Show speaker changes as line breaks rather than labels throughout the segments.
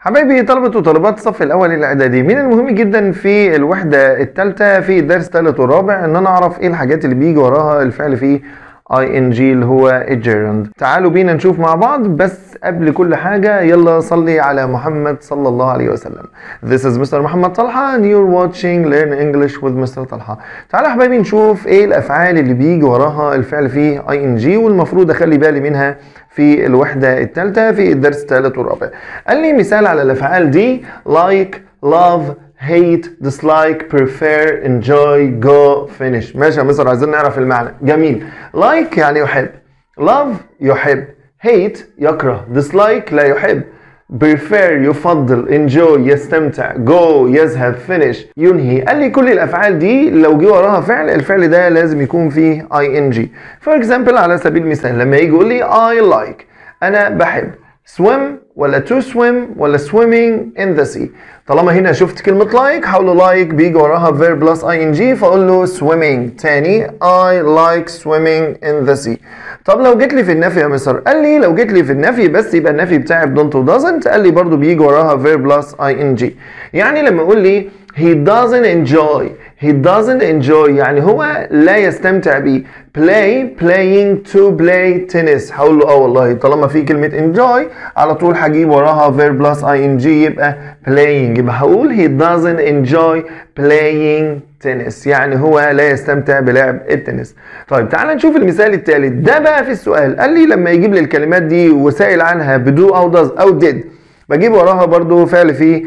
حبايبي طلبة وطالبات الصف الأول الإعدادي من المهم جدا في الوحدة الثالثة في الدرس الثالث والرابع إن أنا أعرف إيه الحاجات اللي بيجي وراها الفعل في اي ان جي اللي هو الجيرند تعالوا بينا نشوف مع بعض بس قبل كل حاجة يلا صلي على محمد صلى الله عليه وسلم This is Mr. محمد طلحة and you're watching Learn English with Mr. طلحة تعالوا يا حبايبي نشوف ايه الافعال اللي بيجي وراها الفعل في اي ان جي والمفروض اخلي بالي منها في الوحدة الثالثة في الدرس الثالث والرابع قال لي مثال على الافعال دي like love hate dislike prefer enjoy go finish ماشي يا مصر عايزين نعرف المعنى جميل like يعني يحب love يحب hate يكره dislike لا يحب prefer يفضل enjoy يستمتع go يذهب finish ينهي قال لي كل الافعال دي لو جه وراها فعل الفعل ده لازم يكون فيه ing for example على سبيل المثال لما يجي يقول لي I like انا بحب swim ولا to swim ولا swimming in the sea طالما هنا شفت كلمة like هقول له like بيجي وراها verb plus ing فاقول له swimming تاني I like swimming in the sea طب لو جيت لي في النفي يا مصر قال لي لو جيت لي في النفي بس يبقى النفي بتاعي don't و doesn't قال لي برضو بيجي وراها verb plus ing يعني لما يقول لي he doesn't enjoy he doesn't enjoy يعني هو لا يستمتع بيه play playing to play tennis هقول له اه والله طالما في كلمة enjoy على طول هجيب وراها verb plus ing يبقى playing يبقى هقول he doesn't enjoy playing tennis يعني هو لا يستمتع بلعب التنس طيب تعال نشوف المثال الثالث ده بقى في السؤال قال لي لما يجيب لي الكلمات دي وسائل عنها بدو او does او did بجيب وراها برضو فعل فيه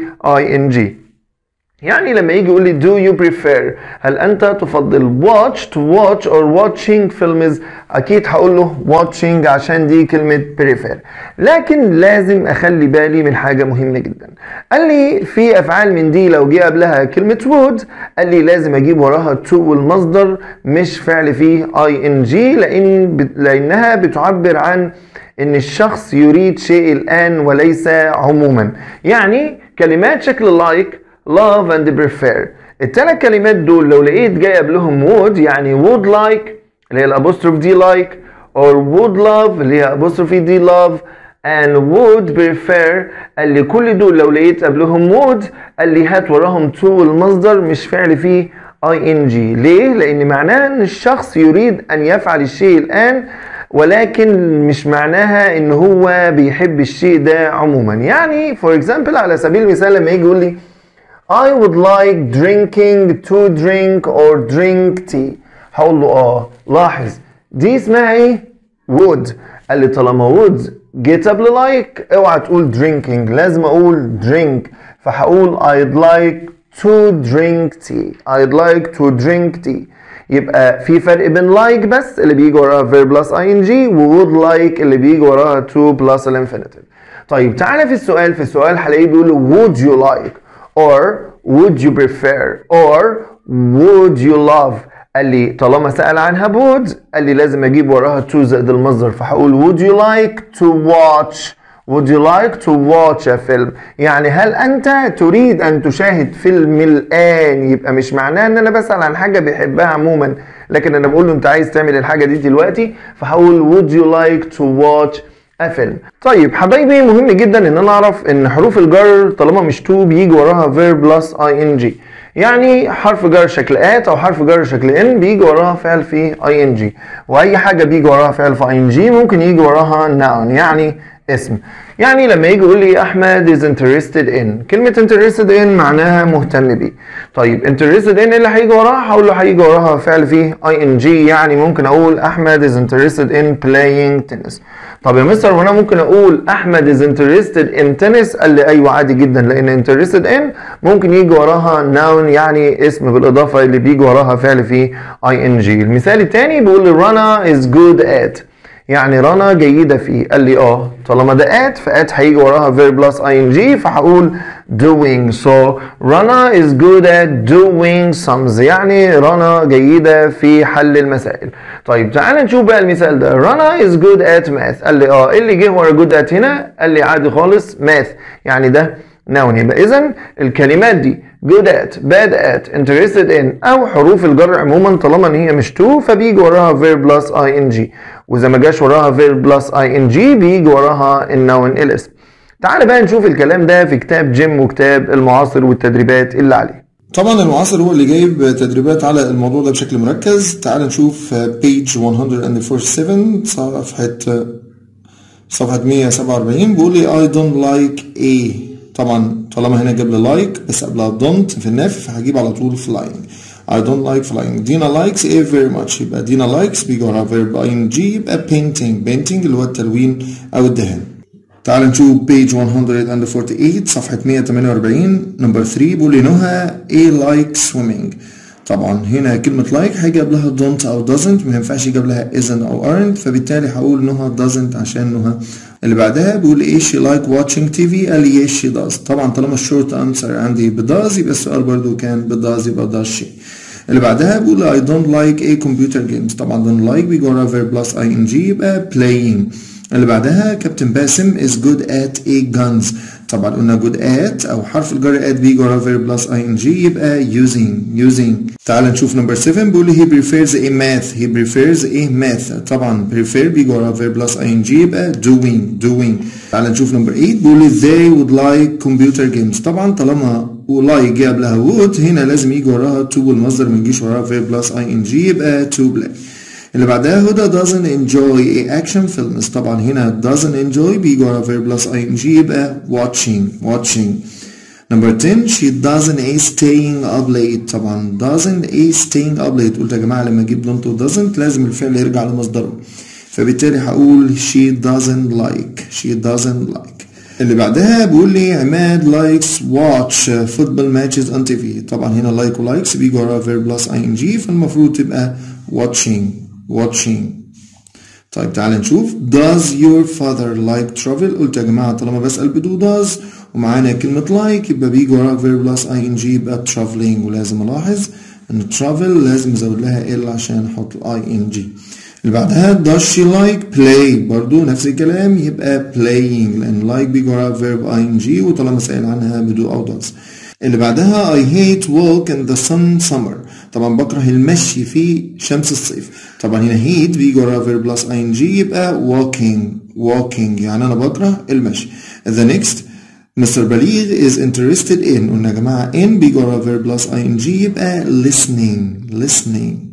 ing يعني لما يجي يقول لي do you prefer هل انت تفضل watch to watch or watching films اكيد هقول له watching عشان دي كلمة prefer لكن لازم اخلي بالي من حاجة مهمة جدا قال لي في افعال من دي لو جه قبلها كلمة would قال لي لازم اجيب وراها to والمصدر مش فعل فيه ing لان لانها بتعبر عن ان الشخص يريد شيء الان وليس عموما يعني كلمات شكل like love and prefer الثلاث كلمات دول لو لقيت جاي قبلهم would يعني would like اللي هي الابوستروف دي like or would love اللي هي apostrophe دي love and would prefer قال لي كل دول لو لقيت قبلهم would قال لي هات وراهم to المصدر مش فعل فيه ing ليه؟ لأن معناه إن الشخص يريد أن يفعل الشيء الآن ولكن مش معناها إن هو بيحب الشيء ده عموما يعني for example على سبيل المثال لما يجي يقول لي I would like drinking to drink or drink tea هقول له اه لاحظ دي اسمها ايه would قال لي طالما would جيت قبل like اوعى تقول drinking لازم اقول drink فهقول I'd like to drink tea I'd like to drink tea يبقى في فرق بين like بس اللي بيجي وراها verb plus ing و would like اللي بيجي وراها to plus الانفينيتيف طيب تعالى في السؤال في السؤال هلاقيه بيقول would you like or would you prefer or would you love قال لي طالما سأل عنها would قال لي لازم اجيب وراها to زائد المصدر فهقول would you like to watch would you like to watch a film يعني هل انت تريد ان تشاهد فيلم الان يبقى مش معناه ان انا بسأل عن حاجة بيحبها عموما لكن انا بقول له انت عايز تعمل الحاجة دي دلوقتي فهقول would you like to watch فيلم طيب حبايبي مهم جدا ان انا اعرف ان حروف الجر طالما مش تو بيجي وراها verb plus ing يعني حرف جر شكل ات او حرف جر شكل ان بيجي وراها فعل في ing واي حاجه بيجي وراها فعل في ing ممكن يجي وراها noun يعني اسم يعني لما يجي يقول لي احمد is interested in كلمه interested in معناها مهتم بيه طيب interested in اللي هيجي وراها هقول له هيجي وراها فعل فيه ing يعني ممكن اقول احمد is interested in playing tennis طب يا مستر وانا ممكن اقول احمد is interested in tennis قال لي ايوه عادي جدا لان interested in ممكن يجي وراها noun يعني اسم بالاضافه اللي بيجي وراها فعل فيه ing المثال الثاني بيقول لي رنا is good at يعني رنا جيدة فيه قال لي اه طالما ده at فات هيجي وراها verb plus ing فهقول doing so رنا is good at doing sums يعني رنا جيدة في حل المسائل طيب تعال نشوف بقى المثال ده رنا is good at math قال لي اه ايه اللي جه ورا good at هنا قال لي عادي خالص math يعني ده noun يبقى اذا الكلمات دي good at bad at interested in او حروف الجر عموما طالما ان هي مش to فبيجي وراها verb plus ing واذا ما جاش وراها verb plus ing بيجي وراها النون الاسم تعال بقى نشوف الكلام ده في كتاب جيم وكتاب المعاصر والتدريبات اللي عليه
طبعا المعاصر هو اللي جايب تدريبات على الموضوع ده بشكل مركز تعال نشوف بيج 147 صفحة صفحة 147 بيقول لي I don't like A طبعا طالما هنا جاب لي لايك بس قبلها don't في النافي فهجيب على طول flying I don't like flying دينا likes A very much يبقى دينا likes بيجي وراها verb ing يبقى painting painting اللي هو التلوين أو الدهان تعال نشوف page 148 صفحة 148 نمبر 3 بيقول لي نهى A like swimming طبعا هنا كلمة like هيجي قبلها don't أو doesn't ما ينفعش يجي قبلها isn't أو aren't فبالتالي هقول نهى doesn't عشان نهى اللي بعدها بيقول ايه she like watching TV قال لي yes she does طبعا طالما الشورت answer عندي does يبقى السؤال برضو كان does يبقى does she اللي بعدها بيقول I don't like a computer games طبعا don't like بيجي ورا verb plus ing يبقى playing اللي بعدها كابتن باسم is good at a guns طبعا قلنا good at او حرف الجر at بيجي ورا verb plus ing يبقى using using تعال نشوف نمبر 7 بيقول لي he prefers a math he prefers a math طبعا prefer بيجي ورا verb plus ing يبقى doing doing تعال نشوف نمبر 8 بيقول لي they would like computer games طبعا طالما like جه قبلها would هنا لازم يجي وراها to والمصدر ما يجيش وراها verb plus ing يبقى to play اللي بعدها هدى doesn't enjoy a action films طبعا هنا doesn't enjoy بيجي ورا verb plus ing يبقى watching watching number 10 she doesn't a staying up late طبعا doesn't a staying up late قلت يا جماعة لما اجيب don't و doesn't لازم الفعل يرجع لمصدره فبالتالي هقول she doesn't like she doesn't like اللي بعدها بيقول لي عماد لايكس واتش فوتبول ماتشز اون تي في طبعا هنا لايك ولايكس بيجي ورا فيرب بلس اي ان جي فالمفروض تبقى watching watching طيب تعال نشوف does your father like travel قلت يا جماعة طالما بسأل بدو does ومعانا كلمة like يبقى بيجي وراها verb plus ing يبقى traveling ولازم ألاحظ إن travel لازم أزود لها ال عشان أحط ال ing اللي بعدها does she like play برضو نفس الكلام يبقى playing لأن like بيجي وراها verb ing وطالما سأل عنها بدو أو does اللي بعدها I hate walk in the sun summer طبعا بكره المشي في شمس الصيف طبعا هنا hate بيجي وراها verb plus ing يبقى walking walking يعني أنا بكره المشي the next مستر بليغ is interested in قلنا يا جماعة in بيجي وراها verb plus ing يبقى listening listening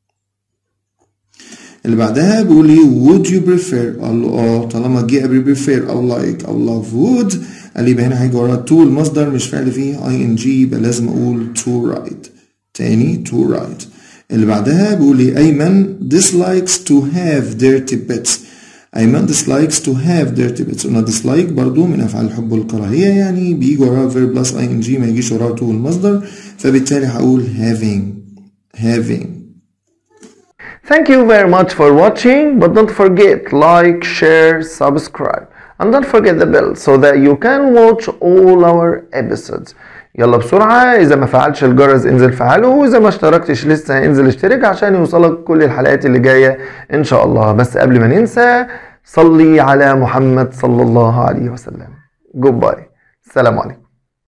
اللي بعدها بيقول لي would you prefer قال له اه طالما جه قبل prefer او like او love would قال لي يبقى هنا هيجي وراه to المصدر مش فعل فيه ing يبقى لازم اقول to write تاني to write اللي بعدها بيقول لي ايمن dislikes to have dirty pets ايمن dislikes to have dirty pets قلنا dislike برضو من افعال الحب والكراهيه يعني بيجي وراه verb plus ing ما يجيش وراه to المصدر فبالتالي هقول having having
Thank you very much for watching, but don't forget like, share, subscribe, and don't forget the bell so that you can watch all our episodes. يلا بسرعة إذا ما فعلتش الجرس انزل فعله وإذا ما اشتركتش لسه انزل اشترك عشان يوصلك كل الحلقات اللي جاية إن شاء الله بس قبل ما ننسى صلي على محمد صلى الله عليه وسلم. Goodbye. السلام عليكم.